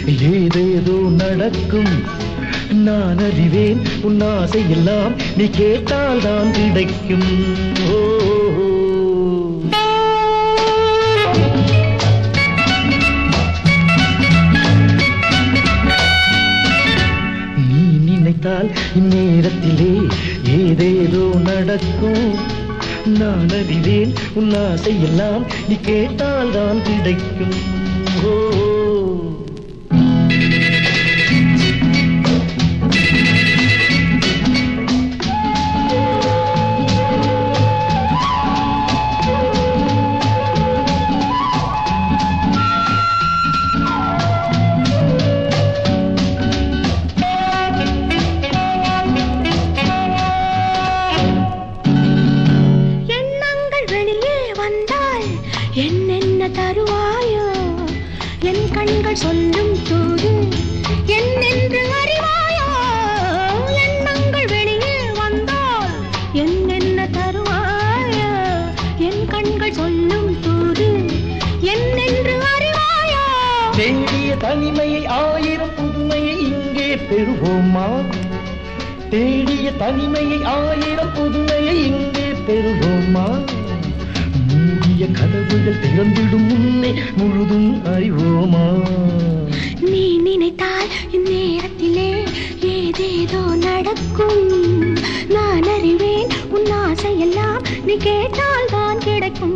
ஏதேதோ நடக்கும் நான் அறிவேன் உன் ஆசை எல்லாம் நீ கேட்டால் தான் கிடைக்கும் ஓ நீ நினைத்தால் இந்நேரத்திலே ஏதேதோ நடக்கும் நான் அறிவேன் உன் ஆசை எல்லாம் நீ கேட்டால் தான் கிடைக்கும் ஓ எண்ணங்கள் வெளியே வந்தால் என்னென்ன தருவாயோ என் கண்கள் சொல்லும் தூது என்னென்று அறிவாயோ எண்ணங்கள் வெளியே வந்தால் என்னென்ன தருவாயோ என் கண்கள் சொல்லும் தூது என்னென்று அறிவாயோ தேடிய தனிமையை ஆயிரம் புதுமையை இங்கே பெறுவோமா தேடிய தனிமையை ஆயிரம் புதுமையை இங்கே பெறுவோமா மூடிய கதவுகள் திறந்திடும் முன்னே முழுதும் அறிவோமா நீ நினைத்தால் இந்நேரத்திலே ஏதேதோ நடக்கும் நான் அறிவேன் உன் ஆசையெல்லாம் நீ கேட்டால் தான் கிடைக்கும்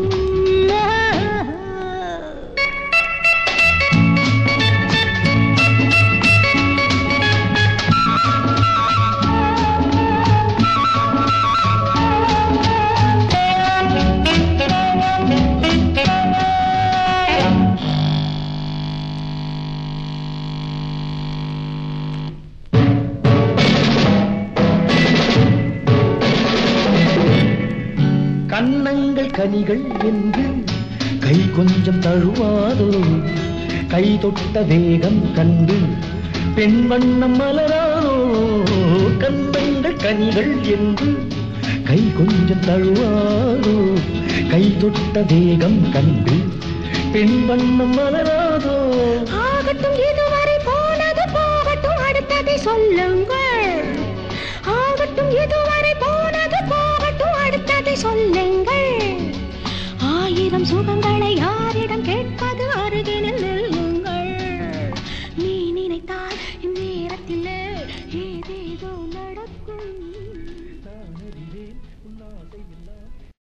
கண்ணங்கள் கனிகள் என்று கை கொஞ்சம் தழுவாதோ கை தொட்ட வேகம் கண்டு பெண் வண்ணம் மலராதோ கண்ணங்கள் கனிகள் என்று கை கொஞ்சம் தழுவாதோ கை தொட்ட வேகம் கண்டு பெண் வண்ணம் மலராதோ ஆகட்டும் இதுவரை போனது போகட்டும் அடுத்ததை சொல்லுங்கள் ஆகட்டும் இதுவரை போனது போகட்டும் அடுத்ததை சொல்லுங்கள் ஆயிரம் சுகங்களை யாரிடம் கேட்பது அருகினில் நில்லுங்கள் நீ நினைத்தால் இந்நேரத்தில் ஏதேதோ நடக்கும் நான் அறிவேன் உன் ஆசை எல்லாம்